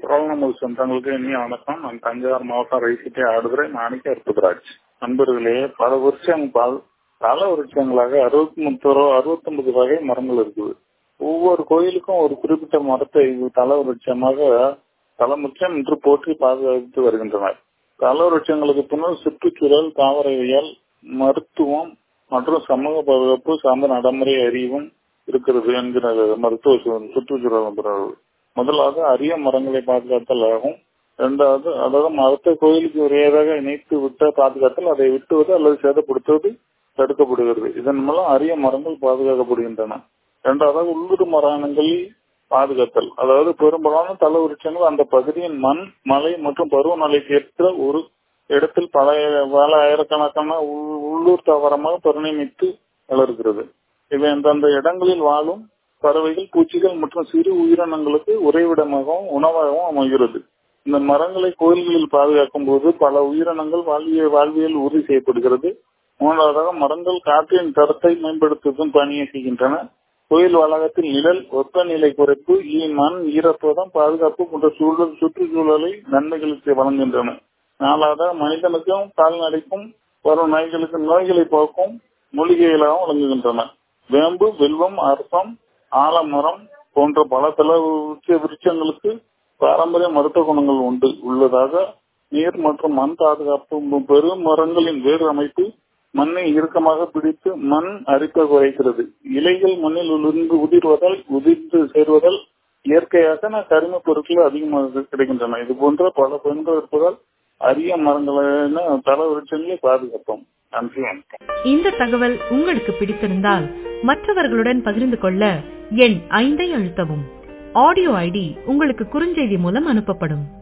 குரல் சொந்தங்களுக்கு இனிய வணக்கம் நான் தஞ்சாவூர் மாவட்டம் ரைசிட்டி ஆடுதுறை மாணிக்க அற்புதராஜ் நண்பர்களே பல வருஷம் பல பல வருஷங்களாக அறுபத்தி முப்பது அறுபத்தி ஒன்பது வகை மரங்கள் இருக்குது ஒவ்வொரு கோயிலுக்கும் ஒரு குறிப்பிட்ட மரத்தை தல விருட்சமாக தலமுச்சம் என்று போற்றி பாதுகாத்து வருகின்றனர் தல விருட்சங்களுக்கு பின்னர் சுற்றுச்சூழல் தாவரவியல் மருத்துவம் மற்றும் சமூக பாதுகாப்பு சார்ந்த நடைமுறை அறிவும் இருக்கிறது என்கிற மருத்துவ சுற்றுச்சூழல் நண்பர்கள் முதலாவது அரிய மரங்களை பாதுகாத்தல் ஆகும் இரண்டாவது அதாவது மரத்தை கோயிலுக்கு உரியதாக இணைத்து விட்ட பாதுகாத்தல் அதை விட்டுவது அல்லது சேதப்படுத்துவது தடுக்கப்படுகிறது இதன் மூலம் அரிய மரங்கள் பாதுகாக்கப்படுகின்றன இரண்டாவதாக உள்ளூர் மரணங்களில் பாதுகாத்தல் அதாவது பெரும்பாலான தல விருட்சங்கள் அந்த பகுதியின் மண் மலை மற்றும் பருவநிலைக்கு ஏற்ற ஒரு இடத்தில் பல பல ஆயிரக்கணக்கான உள்ளூர் தாவரமாக பரிணமித்து வளர்கிறது இவை அந்தந்த இடங்களில் வாழும் பறவைகள் பூச்சிகள் மற்றும் சிறு உயிரினங்களுக்கு உறைவிடமாகவும் உணவாகவும் அமைகிறது இந்த மரங்களை கோயில்களில் பாதுகாக்கும் போது பல உயிரினங்கள் வாழ்விய வாழ்வியல் உறுதி செய்யப்படுகிறது மூன்றாவதாக மரங்கள் காற்றின் தரத்தை மேம்படுத்துவதும் பணியை செய்கின்றன கோயில் வளாகத்தில் நிழல் வெப்பநிலை குறைப்பு மண் ஈரப்பதம் பாதுகாப்பு போன்ற சூழல் சுற்றுச்சூழலை நன்மைகளுக்கு வழங்குகின்றன நாலாவதாக மனிதனுக்கும் கால்நடைக்கும் வரும் நோய்களுக்கு நோய்களை போக்கும் மூலிகைகளாகவும் வழங்குகின்றன வேம்பு வெல்வம் அரசம் ஆலமரம் போன்ற பல தல விருட்சங்களுக்கு பாரம்பரிய மருத்துவ குணங்கள் உண்டு உள்ளதாக நீர் மற்றும் மண் பாதுகாப்பு பெரும் மரங்களின் வேறு அமைப்பு மண்ணை இறுக்கமாக பிடித்து மண் அரிப்பை குறைக்கிறது இலைகள் மண்ணில் இருந்து உதிர்வதால் உதிர்ந்து சேர்வதால் இயற்கையாக கரிம பொருட்கள் அதிகமாக கிடைக்கின்றன இது போன்ற பல பெண்கள் இருப்பதால் அரிய மரங்களை தல விருட்சங்களை பாதுகாப்போம் நன்றி வணக்கம் இந்த தகவல் உங்களுக்கு பிடித்திருந்தால் மற்றவர்களுடன் பகிர்ந்து கொள்ள எண் ஐந்தை அழுத்தவும் ஆடியோ ஐடி உங்களுக்கு குறுஞ்செய்தி மூலம் அனுப்பப்படும்